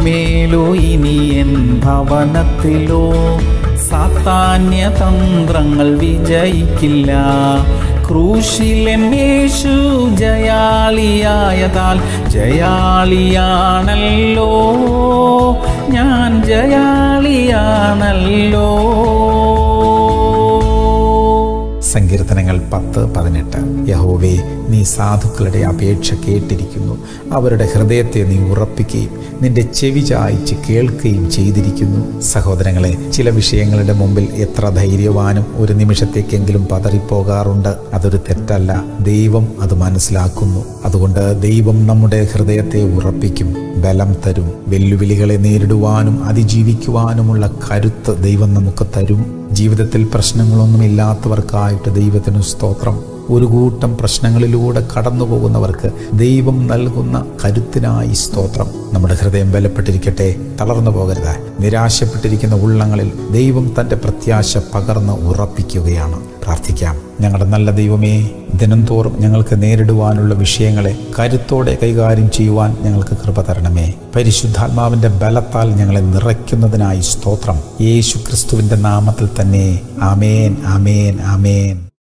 ഇനിമേലോ ഇനി എൻ ഭവനത്തിലോ സാത്താന്യ തന്ത്രങ്ങൾ വിജയിക്കില്ല ക്രൂശിലെന്നേശു ജയാളിയായതാൽ ജയാളിയാണല്ലോ ഞാൻ ജയാളിയാണല്ലോ സങ്കീർത്തനങ്ങൾ പത്ത് പതിനെട്ട് യഹോവേ നീ സാധുക്കളുടെ അപേക്ഷ കേട്ടിരിക്കുന്നു അവരുടെ ഹൃദയത്തെ നീ ഉറപ്പിക്കുകയും നിന്റെ ചെവി ചായ്ച്ച് കേൾക്കുകയും ചെയ്തിരിക്കുന്നു സഹോദരങ്ങളെ ചില വിഷയങ്ങളുടെ മുമ്പിൽ എത്ര ധൈര്യവാനും ഒരു നിമിഷത്തേക്കെങ്കിലും പതറിപ്പോകാറുണ്ട് അതൊരു തെറ്റല്ല ദൈവം അത് മനസ്സിലാക്കുന്നു അതുകൊണ്ട് ദൈവം നമ്മുടെ ഹൃദയത്തെ ഉറപ്പിക്കും ബലം തരും വെല്ലുവിളികളെ നേരിടുവാനും അതിജീവിക്കുവാനുമുള്ള കരുത്ത് ദൈവം നമുക്ക് തരും ജീവിതത്തിൽ പ്രശ്നങ്ങളൊന്നുമില്ലാത്തവർക്കായിട്ട് ദൈവത്തിന് സ്തോത്രം ഒരു കൂട്ടം പ്രശ്നങ്ങളിലൂടെ കടന്നു പോകുന്നവർക്ക് ദൈവം നൽകുന്ന കരുത്തിനായി സ്തോത്രം നമ്മുടെ ഹൃദയം ബലപ്പെട്ടിരിക്കട്ടെ തളർന്നു പോകരുത് നിരാശപ്പെട്ടിരിക്കുന്ന ഉള്ളങ്ങളിൽ ദൈവം തൻ്റെ പ്രത്യാശ പകർന്ന് ഉറപ്പിക്കുകയാണ് പ്രാർത്ഥിക്കാം ഞങ്ങളുടെ നല്ല ദൈവമേ ദിനംതോറും ഞങ്ങൾക്ക് നേരിടുവാനുള്ള വിഷയങ്ങളെ കരുത്തോടെ കൈകാര്യം ചെയ്യുവാൻ ഞങ്ങൾക്ക് കൃപ തരണമേ പരിശുദ്ധാത്മാവിന്റെ ബലത്താൽ ഞങ്ങളെ നിറയ്ക്കുന്നതിനായി സ്തോത്രം യേശു ക്രിസ്തുവിന്റെ നാമത്തിൽ തന്നെ ആമേൻ ആമേൻ ആമേൻ